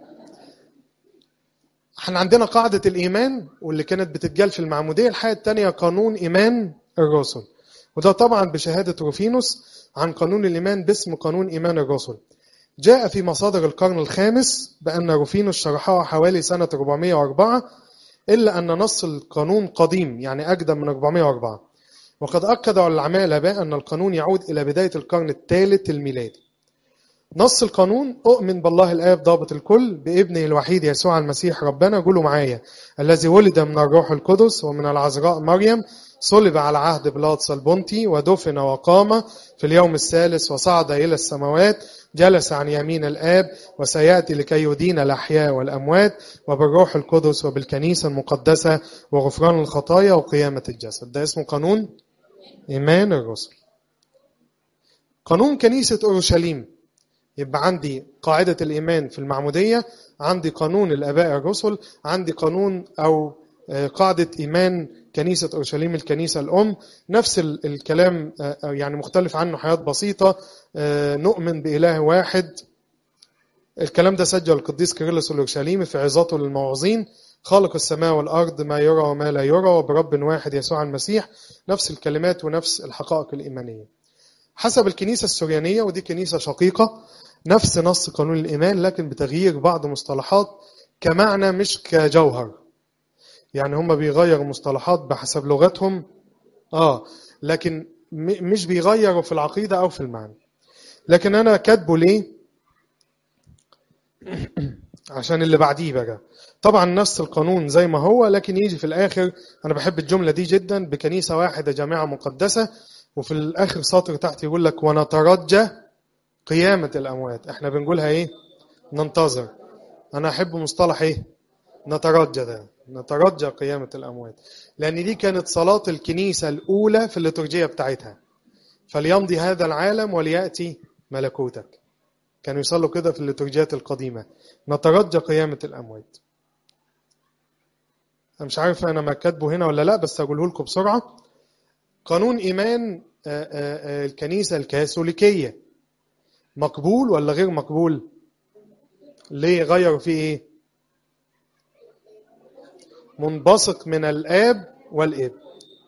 احنا عندنا قاعدة الإيمان واللي كانت بتتقال في المعمودية، الحاجة الثانية قانون إيمان الرسل. وده طبعا بشهادة روفينوس عن قانون الإيمان باسم قانون إيمان الرسل. جاء في مصادر القرن الخامس بأن روفينوس شرحها حوالي سنة 404 إلا أن نص القانون قديم يعني أقدم من 404 وقد أكد علماء الآباء أن القانون يعود إلى بداية القرن الثالث الميلادي نص القانون أؤمن بالله الآب ضابط الكل بابنه الوحيد يسوع المسيح ربنا قولوا معايا الذي ولد من الروح القدس ومن العذراء مريم صلب على عهد بلاطس البنطي ودفن وقام في اليوم الثالث وصعد إلى السماوات جلس عن يمين الآب وسيأتي لكي يدين الأحياء والأموات وبالروح القدس وبالكنيسة المقدسة وغفران الخطايا وقيامة الجسد ده اسمه قانون إيمان الرسل قانون كنيسة أورشليم يبقى عندي قاعدة الإيمان في المعمودية عندي قانون الآباء الرسل عندي قانون أو قاعدة إيمان كنيسة أورشليم الكنيسة الأم نفس الكلام يعني مختلف عنه حياة بسيطة نؤمن بإله واحد الكلام ده سجل القديس كيرلس الأورشليمي في عظاته للموعظين خالق السماء والأرض ما يرى وما لا يرى وبرب واحد يسوع المسيح نفس الكلمات ونفس الحقائق الإيمانية حسب الكنيسة السريانية ودي كنيسة شقيقة نفس نص قانون الإيمان لكن بتغيير بعض مصطلحات كمعنى مش كجوهر يعني هم بيغيروا مصطلحات بحسب لغتهم اه لكن مش بيغيروا في العقيدة أو في المعنى لكن أنا كاتبه ليه عشان اللي بعديه بقى طبعا نفس القانون زي ما هو لكن يجي في الآخر أنا بحب الجملة دي جدا بكنيسة واحدة جامعة مقدسة وفي الآخر سطر تحت يقول لك ونترجى قيامة الأموات احنا بنقولها ايه ننتظر أنا أحب مصطلح ايه نترجى ده نترجى قيامة الأموات لأن دي كانت صلاة الكنيسة الأولى في الليتورجية بتاعتها فليمضي هذا العالم وليأتي ملكوتك كانوا يصلوا كده في الليتورجيات القديمة نترجى قيامة الأموات أنا مش عارف أنا ما كاتبه هنا ولا لا بس أقوله لكم بسرعة قانون إيمان الكنيسة الكاثوليكية مقبول ولا غير مقبول ليه غير فيه ايه منبثق من الاب والابن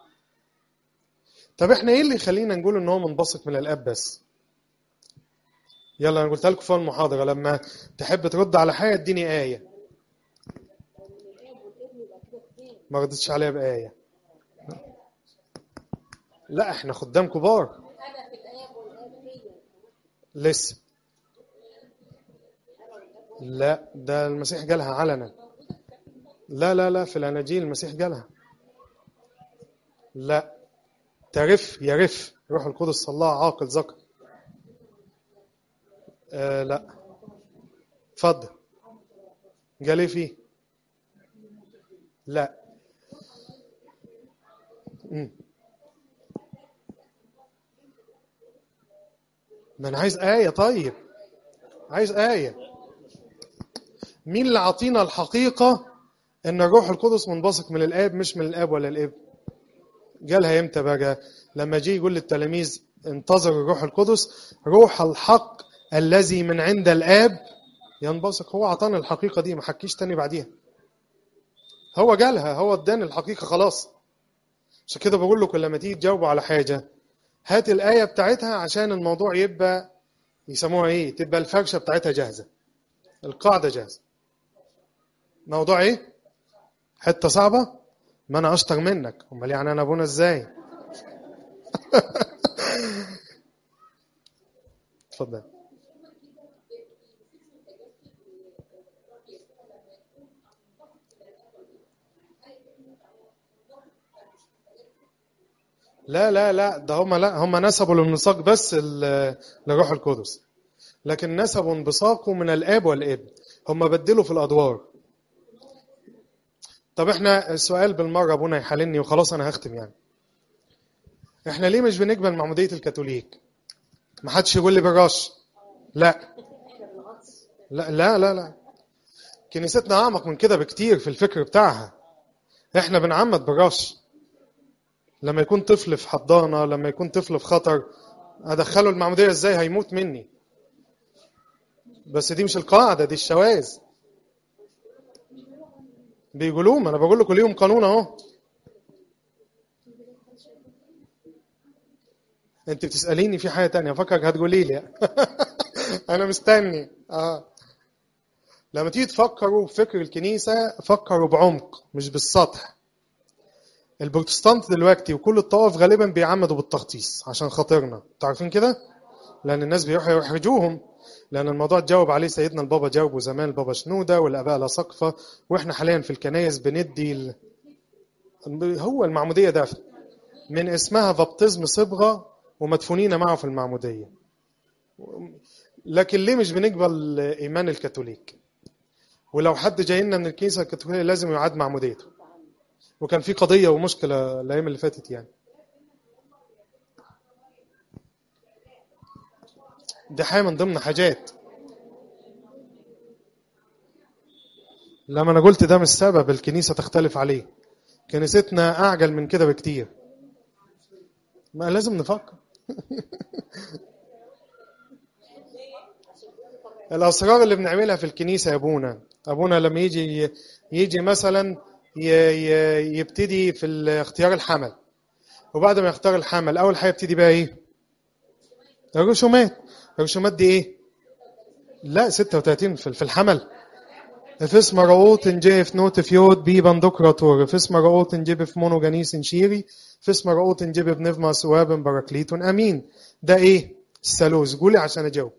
طب احنا ايه اللي يخلينا نقول ان هو منبثق من الاب بس يلا انا قلت لكم في المحاضره لما تحب ترد على حاجه اديني ايه ما ردتش عليها بايه لا احنا خدام كبار لسه لا ده المسيح جالها علنا لا لا لا في الاناجيل المسيح جالها لا تعرف يرف روح القدس صلى الله عاقل ذكر آه لا اتفضل قال ايه فيه لا مم. ما انا عايز آية طيب عايز آية مين اللي عطينا الحقيقة ان الروح القدس منبثق من الاب مش من الاب ولا الابن جالها امتى بقى لما جه يقول للتلاميذ انتظروا الروح القدس روح الحق الذي من عند الاب ينبثق هو عطانا الحقيقة دي ما حكيش تاني بعديها هو جالها هو اداني الحقيقة خلاص عشان كده بقول لكم لما تيجي تجاوبوا على حاجة هات الآية بتاعتها عشان الموضوع يبقى يسموها ايه تبقى الفرشة بتاعتها جاهزة القاعدة جاهزة موضوع ايه حتة صعبة ما انا اشطر منك امال يعني انا ابونا ازاي اتفضل لا لا لا ده هم لا هم نسبوا الانبثاق بس ال- للروح القدس لكن نسبوا انبثاقه من الاب والابن هم بدلوا في الادوار طب احنا السؤال بالمره ابونا يحللني وخلاص انا هختم يعني احنا ليه مش بنقبل معموديه الكاثوليك ما حدش يقول لي بالرش لا لا لا لا لا كنيستنا اعمق من كده بكتير في الفكر بتاعها احنا بنعمد بالرش لما يكون طفل في حضانه لما يكون طفل في خطر ادخله المعموديه ازاي هيموت مني بس دي مش القاعده دي الشواذ بيقولوه ما انا بقول لكم ليهم قانون اهو انت بتساليني في حاجه تانية فكرك هتقولي لي انا مستني اه لما تيجي تفكروا في فكر الكنيسه فكروا بعمق مش بالسطح البروتستانت دلوقتي وكل الطوائف غالبا بيعمدوا بالتخطيص عشان خاطرنا انتوا عارفين كده لان الناس بيروحوا يحرجوهم لان الموضوع اتجاوب عليه سيدنا البابا جاوبه زمان البابا شنوده والاباء لا سقفه واحنا حاليا في الكنايس بندي ال... هو المعموديه ده من اسمها بابتزم صبغه ومدفونين معه في المعموديه لكن ليه مش بنقبل ايمان الكاثوليك ولو حد جاي لنا من الكنيسه الكاثوليكيه لازم يعاد معموديته وكان في قضيه ومشكله الايام اللي فاتت يعني دي حاجه من ضمن حاجات لما انا قلت ده مش سبب الكنيسه تختلف عليه كنيستنا اعجل من كده بكتير ما لازم نفكر الاسرار اللي بنعملها في الكنيسه يا ابونا ابونا لما يجي يجي مثلا ي- ي- يبتدي في ال- اختيار الحمل وبعد ما يختار الحمل اول حاجه يبتدي بقى ايه الرسومات الرسومات دي ايه لا 36 في في الحمل افس مرؤوت جيف نوت فيود بي بندقراطور افس مرؤوت جيب في مونوجانيس شيري افس مرؤوت جيب بنفما سواب باراكليت امين ده ايه الثالوث قولي عشان اجاوب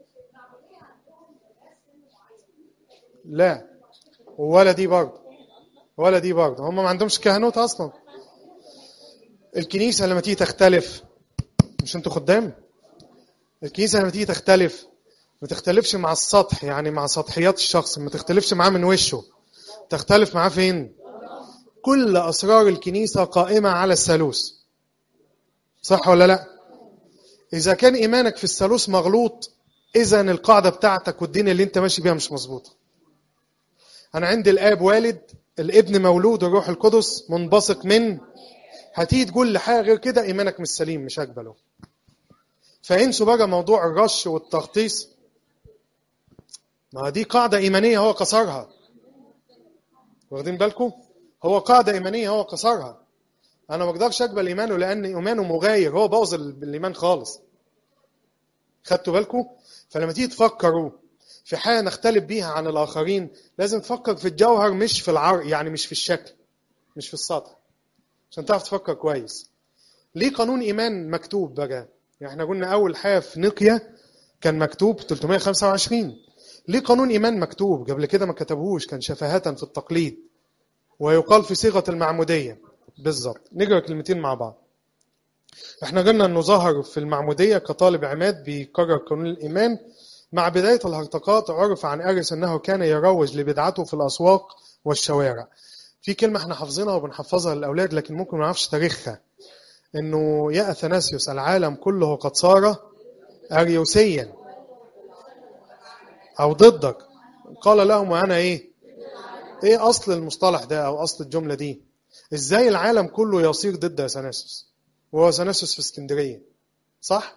لا ولا دي برضه ولا دي برضه هم ما عندهمش كهنوت اصلا الكنيسه لما تيجي تختلف مش انتوا خدام الكنيسه لما تيجي تختلف ما تختلفش مع السطح يعني مع سطحيات الشخص ما تختلفش معاه من وشه تختلف معاه فين كل اسرار الكنيسه قائمه على الثالوث صح ولا لا اذا كان ايمانك في الثالوث مغلوط اذا القاعده بتاعتك والدين اللي انت ماشي بيها مش مظبوطه انا عندي الاب والد الابن مولود الروح القدس منبثق من هتيجي تقول لي حاجه غير كده ايمانك مش سليم مش هقبله فانسوا بقى موضوع الرش والتغطيس ما دي قاعدة إيمانية هو كسرها واخدين بالكم هو قاعدة إيمانية هو كسرها أنا ما أقدرش أقبل إيمانه لأن إيمانه مغاير هو بوظ الإيمان خالص خدتوا بالكم فلما تيجي تفكروا في حاجة نختلف بيها عن الآخرين لازم تفكر في الجوهر مش في العرق يعني مش في الشكل مش في السطح عشان تعرف تفكر كويس ليه قانون إيمان مكتوب بقى يعني احنا قلنا أول حاجة في نقيا كان مكتوب 325 ليه قانون إيمان مكتوب قبل كده ما كتبوش كان شفاهة في التقليد ويقال في صيغة المعمودية بالظبط نقرأ كلمتين مع بعض احنا قلنا انه ظهر في المعمودية كطالب عماد بيقرر قانون الإيمان مع بداية الهرطقات عرف عن أرس أنه كان يروج لبدعته في الأسواق والشوارع في كلمة احنا حافظينها وبنحفظها للأولاد لكن ممكن ما نعرفش تاريخها انه يا اثناسيوس العالم كله قد صار اريوسيا او ضدك قال لهم وانا ايه ايه اصل المصطلح ده او اصل الجمله دي ازاي العالم كله يصير ضد اثناسيوس وهو اثناسيوس في اسكندريه صح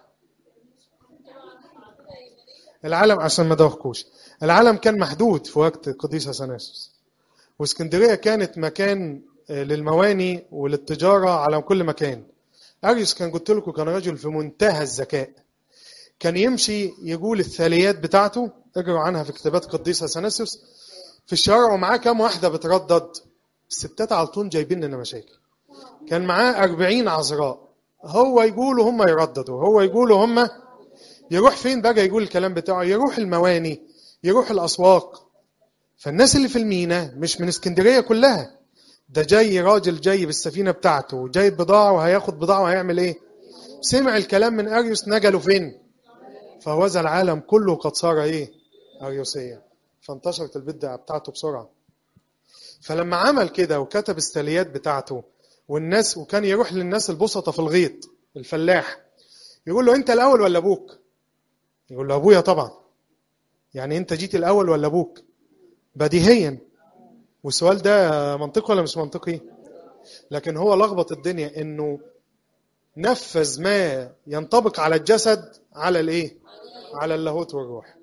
العالم عشان ما دوخكوش العالم كان محدود في وقت قديس اثناسيوس واسكندريه كانت مكان للمواني وللتجاره على كل مكان اريوس كان قلت لكم كان رجل في منتهى الذكاء كان يمشي يقول الثاليات بتاعته اقروا عنها في كتابات قديس اثناسيوس في الشارع ومعاه كام واحده بتردد الستات على طول جايبين لنا مشاكل كان معاه أربعين عذراء هو يقول وهم يرددوا هو يقول وهم يروح فين بقى يقول الكلام بتاعه يروح المواني يروح الأسواق فالناس اللي في المينا مش من اسكندرية كلها ده جاي راجل جاي بالسفينة بتاعته وجايب بضاعة وهياخد بضاعة وهيعمل ايه سمع الكلام من أريوس نجله فين فهوذا العالم كله قد صار ايه أريوسية فانتشرت البدعة بتاعته بسرعة فلما عمل كده وكتب الستاليات بتاعته والناس وكان يروح للناس البسطة في الغيط الفلاح يقول له انت الاول ولا ابوك يقول له ابويا طبعا يعني انت جيت الاول ولا ابوك بديهيا والسؤال ده منطقي ولا مش منطقي لكن هو لخبط الدنيا انه نفذ ما ينطبق على الجسد على الايه على اللاهوت والروح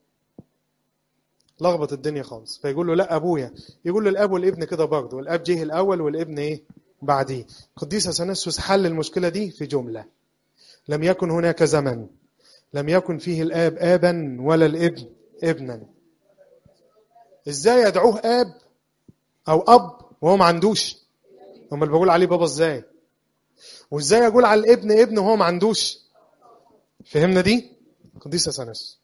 لخبط الدنيا خالص فيقول له لا ابويا يقول له الاب والابن كده برضه والاب جه الاول والابن ايه بعديه قديس اثناسيوس حل المشكله دي في جمله لم يكن هناك زمن لم يكن فيه الاب ابا ولا الابن ابنا ازاي ادعوه اب او اب وهو ما عندوش امال بقول عليه بابا ازاي وازاي اقول على الابن ابن وهو ما عندوش فهمنا دي قديس اثناسيوس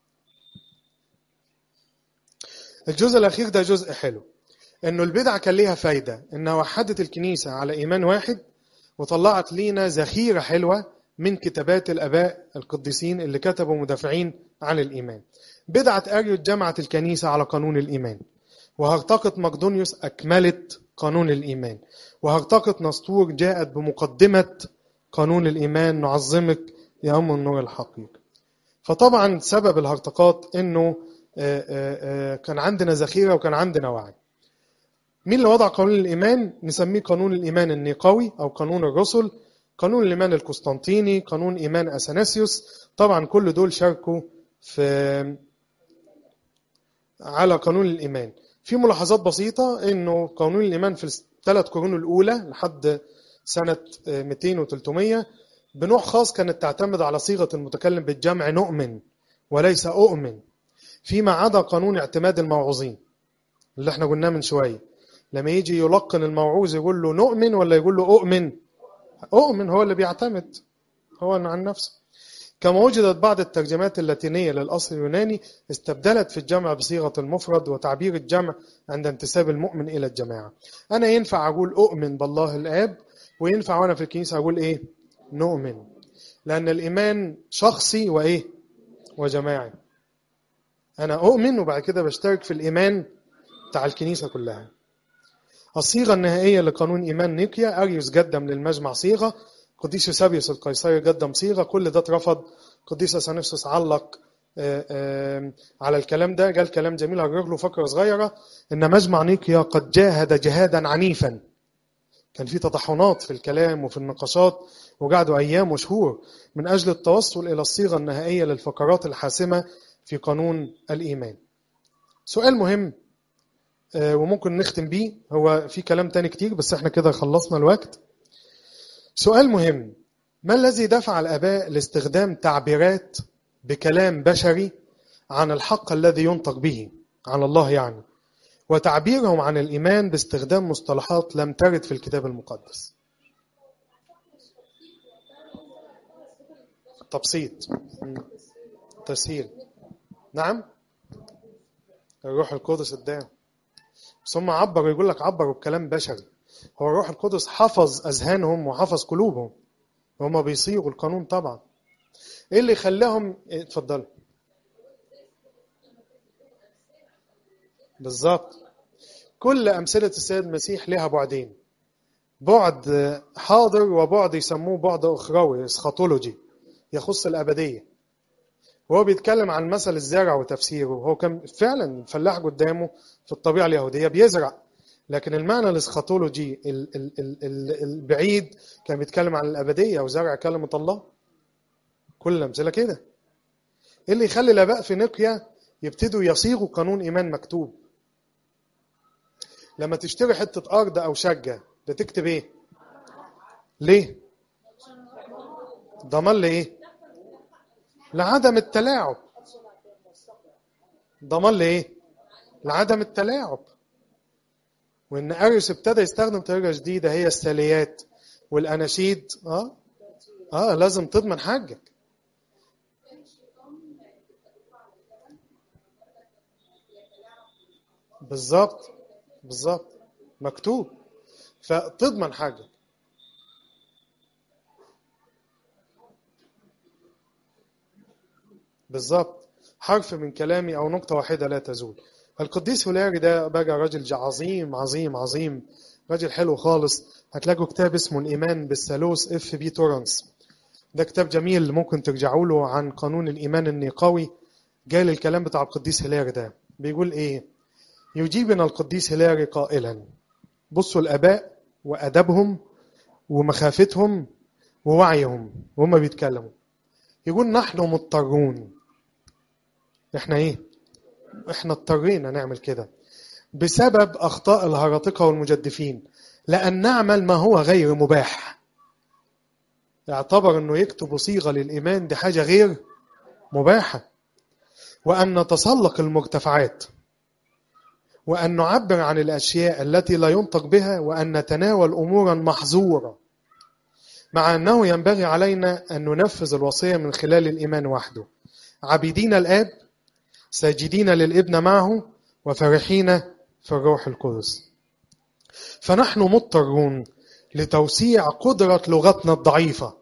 الجزء الاخير ده جزء حلو انه البدع كان ليها فايده انها وحدت الكنيسه على ايمان واحد وطلعت لينا ذخيره حلوه من كتابات الاباء القديسين اللي كتبوا مدافعين عن الايمان بدعه اريوس جمعت الكنيسه على قانون الايمان وهرطقه مقدونيوس اكملت قانون الايمان وهرطقه نسطور جاءت بمقدمه قانون الايمان نعظمك يا ام النور الحقيقي فطبعا سبب الهرطقات انه كان عندنا ذخيره وكان عندنا وعي مين اللي وضع قانون الإيمان؟ نسميه قانون الإيمان النيقوي أو قانون الرسل قانون الإيمان القسطنطيني قانون إيمان أثناسيوس طبعا كل دول شاركوا في على قانون الإيمان في ملاحظات بسيطة إنه قانون الإيمان في الثلاث قرون الأولى لحد سنة 200 و300 بنوع خاص كانت تعتمد على صيغة المتكلم بالجمع نؤمن وليس أؤمن فيما عدا قانون اعتماد الموعوظين اللي احنا قلناه من شويه لما يجي يلقن الموعوظ يقول له نؤمن ولا يقول له أؤمن أؤمن هو اللي بيعتمد هو عن نفسه كما وجدت بعض الترجمات اللاتينية للأصل اليوناني استبدلت في الجمع بصيغة المفرد وتعبير الجمع عند انتساب المؤمن إلى الجماعة أنا ينفع أقول أؤمن بالله الآب وينفع وأنا في الكنيسة أقول إيه نؤمن لأن الإيمان شخصي وإيه وجماعي أنا أؤمن وبعد كده بشترك في الإيمان بتاع الكنيسة كلها الصيغة النهائية لقانون إيمان نيقيا أريوس قدم للمجمع صيغة قديس يوسابيوس القيصري قدم صيغة كل ده اترفض قديس أثناسيوس علق آآ آآ على الكلام ده قال كلام جميل هجرب له فكرة صغيرة إن مجمع نيقيا قد جاهد جهادا عنيفا كان في تطحنات في الكلام وفي النقاشات وقعدوا أيام وشهور من أجل التوصل إلى الصيغة النهائية للفقرات الحاسمة في قانون الإيمان سؤال مهم آه، وممكن نختم بيه هو في كلام تاني كتير بس احنا كده خلصنا الوقت سؤال مهم ما الذي دفع الآباء لاستخدام تعبيرات بكلام بشري عن الحق الذي ينطق به عن الله يعني وتعبيرهم عن الإيمان باستخدام مصطلحات لم ترد في الكتاب المقدس تبسيط مم. تسهيل نعم الروح القدس اداه بس هم عبروا يقول لك عبروا بكلام بشري هو الروح القدس حفظ اذهانهم وحفظ قلوبهم هم بيصيغوا القانون طبعا ايه اللي خلاهم إيه، اتفضل بالظبط كل امثله السيد المسيح لها بعدين بعد حاضر وبعد يسموه بعد اخروي اسخاتولوجي يخص الابديه وهو بيتكلم عن مثل الزرع وتفسيره هو كان فعلا الفلاح قدامه في الطبيعه اليهوديه بيزرع لكن المعنى الاسخاتولوجي ال- ال- ال- ال- البعيد كان بيتكلم عن الابديه وزرع كلمه الله كل الامثله كده ايه اللي يخلي الاباء في نقيا يبتدوا يصيغوا قانون ايمان مكتوب لما تشتري حته ارض او شقه بتكتب ايه ليه ضمان لايه لعدم التلاعب ضمان لايه لعدم التلاعب وان اريوس ابتدى يستخدم طريقه جديده هي الساليات والاناشيد اه اه لازم تضمن حقك بالظبط بالظبط مكتوب فتضمن حاجه بالظبط حرف من كلامي او نقطه واحده لا تزول القديس هولاري ده بقى راجل عظيم عظيم عظيم راجل حلو خالص هتلاقوا كتاب اسمه الايمان بالثالوث اف بي تورنس ده كتاب جميل ممكن ترجعوا له عن قانون الايمان النقاوي جاي الكلام بتاع القديس هيلاري ده بيقول ايه يجيبنا القديس هيلاري قائلا بصوا الاباء وادبهم ومخافتهم ووعيهم وهم بيتكلموا يقول نحن مضطرون احنا ايه احنا اضطرينا نعمل كده بسبب اخطاء الهراطقه والمجدفين لان نعمل ما هو غير مباح اعتبر انه يكتب صيغه للايمان دي حاجه غير مباحه وان نتسلق المرتفعات وان نعبر عن الاشياء التي لا ينطق بها وان نتناول امورا محظوره مع انه ينبغي علينا ان ننفذ الوصيه من خلال الايمان وحده عبيدين الاب ساجدين للابن معه وفرحين في الروح القدس فنحن مضطرون لتوسيع قدرة لغتنا الضعيفة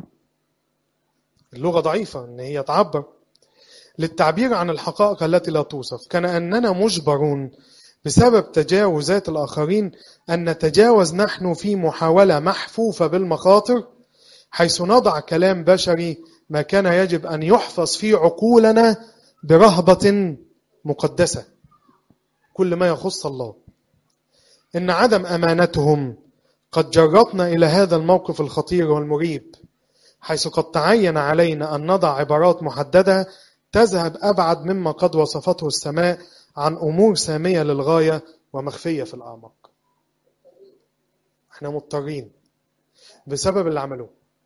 اللغة ضعيفة ان هي تعبر للتعبير عن الحقائق التي لا توصف كأننا مجبرون بسبب تجاوزات الآخرين أن نتجاوز نحن في محاولة محفوفة بالمخاطر حيث نضع كلام بشري ما كان يجب أن يحفظ في عقولنا برهبة مقدسة كل ما يخص الله إن عدم أمانتهم قد جرتنا إلى هذا الموقف الخطير والمريب حيث قد تعين علينا أن نضع عبارات محددة تذهب أبعد مما قد وصفته السماء عن أمور سامية للغاية ومخفية في الأعماق احنا مضطرين بسبب اللي عملوه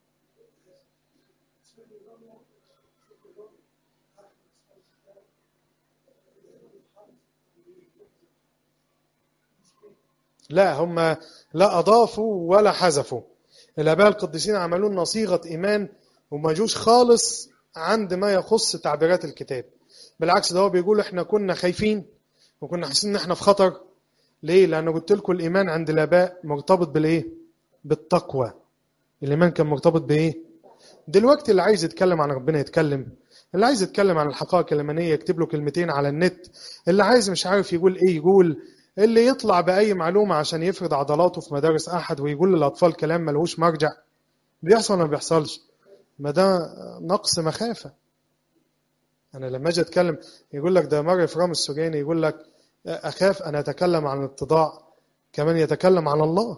لا هم لا أضافوا ولا حذفوا الآباء القديسين عملوا لنا صيغة إيمان وما جوش خالص عند ما يخص تعبيرات الكتاب بالعكس ده هو بيقول احنا كنا خايفين وكنا حاسين ان احنا في خطر ليه؟ لأن قلت لكم الإيمان عند الآباء مرتبط بالإيه؟ بالتقوى الإيمان كان مرتبط بإيه؟ دلوقتي اللي عايز يتكلم عن ربنا يتكلم اللي عايز يتكلم عن الحقائق الإيمانية يكتب له كلمتين على النت اللي عايز مش عارف يقول إيه يقول اللي يطلع بأي معلومة عشان يفرض عضلاته في مدارس أحد ويقول للأطفال كلام ملهوش مرجع بيحصل ولا ما بيحصلش ما ده نقص مخافة أنا لما أجي أتكلم يقول لك ده مر فرام السجيني يقول لك أخاف أن أتكلم عن الاتضاع كمان يتكلم عن الله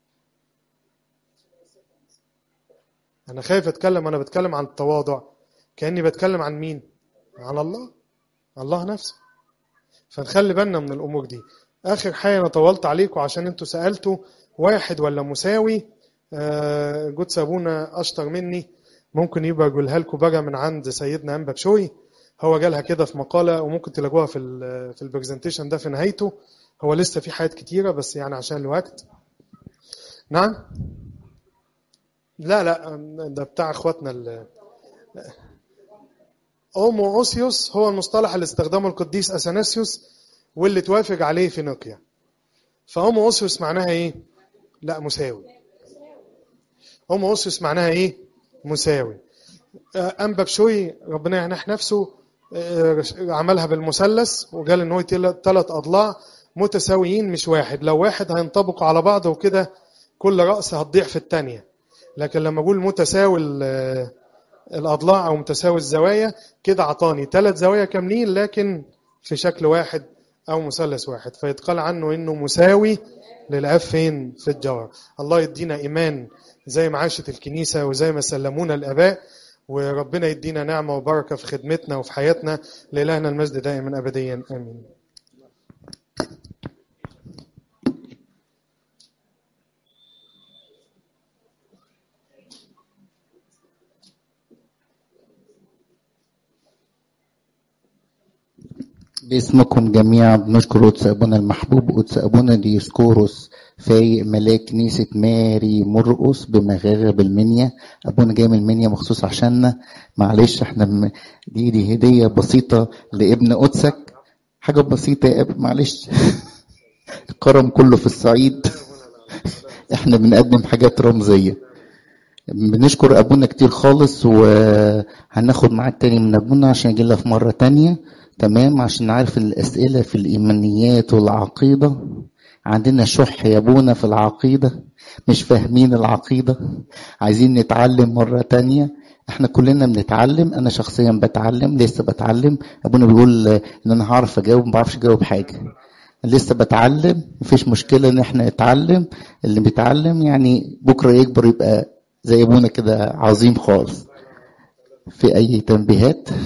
أنا خايف أتكلم أنا بتكلم عن التواضع كأني بتكلم عن مين؟ عن الله الله نفسه فنخلي بالنا من الامور دي اخر حاجه انا طولت عليكم عشان انتوا سالتوا واحد ولا مساوي آه جود ابونا اشطر مني ممكن يبقى اقولها لكم بقى من عند سيدنا انبا بشوي هو جالها كده في مقاله وممكن تلاقوها في ال في البرزنتيشن ده في نهايته هو لسه في حاجات كتيره بس يعني عشان الوقت نعم لا لا ده بتاع اخواتنا ال اومو اوسيوس هو المصطلح اللي استخدمه القديس اثناسيوس واللي توافق عليه في نقيا فهومو اوسيوس معناها ايه لا مساوي هومو اوسيوس معناها ايه مساوي انبا بشوي ربنا ينح نفسه عملها بالمثلث وقال ان هو ثلاث اضلاع متساويين مش واحد لو واحد هينطبقوا على بعض وكده كل رأس هتضيع في الثانيه لكن لما اقول متساوي الاضلاع او متساوي الزوايا كده عطاني ثلاث زوايا كاملين لكن في شكل واحد او مثلث واحد فيتقال عنه انه مساوي للاب فين في الجوهر الله يدينا ايمان زي ما عاشت الكنيسه وزي ما سلمونا الاباء وربنا يدينا نعمه وبركه في خدمتنا وفي حياتنا لالهنا المجد دائما ابديا امين باسمكم جميعا بنشكر قدس ابونا المحبوب قدس ابونا ديسكوروس فايق ملاك كنيسة ماري مرقص بمغاغة بالمنيا ابونا جاي من المنيا مخصوص عشاننا معلش احنا م... دي دي هدية بسيطة لابن قدسك حاجة بسيطة يا اب معلش الكرم كله في الصعيد احنا بنقدم حاجات رمزية بنشكر ابونا كتير خالص وهناخد معاك تاني من ابونا عشان يجي في مرة تانية تمام عشان نعرف الأسئلة في الإيمانيات والعقيدة عندنا شح يا ابونا في العقيدة مش فاهمين العقيدة عايزين نتعلم مرة تانية احنا كلنا بنتعلم انا شخصيا بتعلم لسه بتعلم ابونا بيقول ان انا هعرف اجاوب ما بعرفش اجاوب حاجة لسه بتعلم مفيش مشكلة ان احنا نتعلم اللي بيتعلم يعني بكرة يكبر يبقى زي ابونا كده عظيم خالص في اي تنبيهات